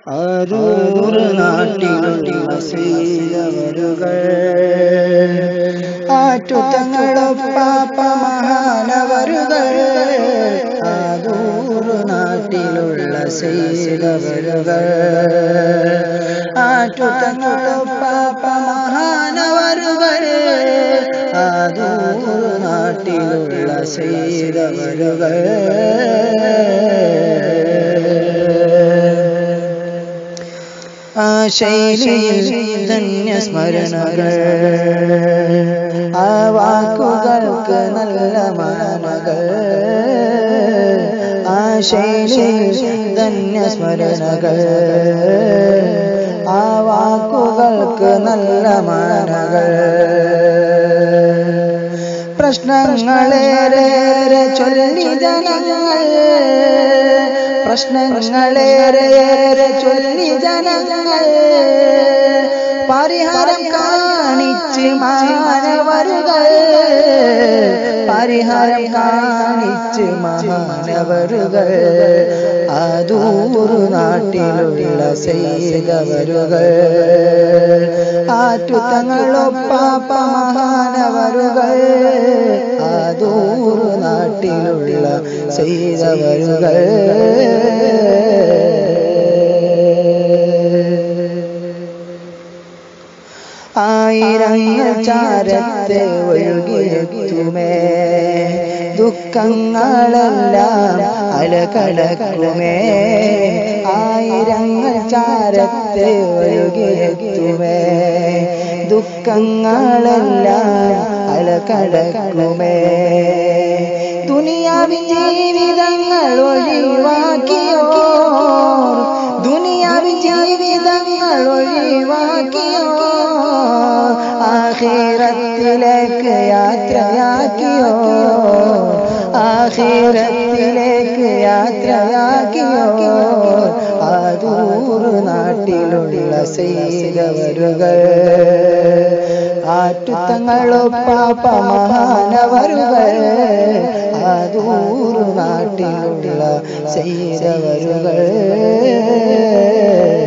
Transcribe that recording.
ആരൂർ നാട്ടിലുള്ള സീതവരുകൾ ആറ്റുതങ്ങളൊപ്പാപ്പ മഹാനവരുകൾ ആരൂർ നാട്ടിലുള്ള സീതവരുകൾ ആറ്റുതങ്ങളൊപ്പാപ്പ മഹാനവരുകൾ ആരൂർ നാട്ടിലുള്ള സീതവരുകൾ ആ ശൈലിയിൽ ധന്യസ്മരണകൾ ആ വാക്കുകൾക്ക് നല്ല മാനകൾ ആ ശൈലിയിൽ ധന്യസ്മരണകൾ ആ വാക്കുകൾക്ക് നല്ല മാനകൾ പ്രശ്നങ്ങളേറെ ചൊല്ലി ജനങ്ങൾ പ്രശ്നങ്ങളേറെ ചൊല്ലി ജനങ്ങൾ പരിഹാരം കാണിച്ച് മാനവരുകൾ പരിഹാരം കാണിച്ച് മഹാനവരുകൾ ആദൂറു നാട്ടിലുള്ള ചെയ്തവരുകൾ ആറ്റുതങ്ങളൊപ്പാപ്പ മഹാനവരുകൾ ആദൂറു നാട്ടിലുള്ള ചെയ്തവരുകൾ ആയിരങ്ങൾ ചാരത്തെ ഒഴുകിയെത്തുമേ ദുഃഖങ്ങളെല്ലാം അലകടക്കുമേ ആയിരങ്ങൾ ചാരത്തെ ഒഴുകിയെത്തുമേ ദുഃഖങ്ങളെല്ലാം അലകടക്കുമേ ദുനിയാവിൻ ജീവിതങ്ങൾ ഒഴിവാക്കിയോ ദുനിയാവിൻ ജീവിതങ്ങൾ ഒഴിവാക്കിയോ ആഖിറത്തിലേക്ക് യാത്രയാക്കിയോ ആഖിറത്തിലേക്ക് യാത്രയാക്കിയോ ആദൂർ നാട്ടിലുള്ള ചെയ്തവരുകൾ ആറ്റുത്തങ്ങളൊപ്പാപ്പ മഹാനവരുകൾ ആദൂർ നാട്ടിലുള്ള ചെയ്തവരുകൾ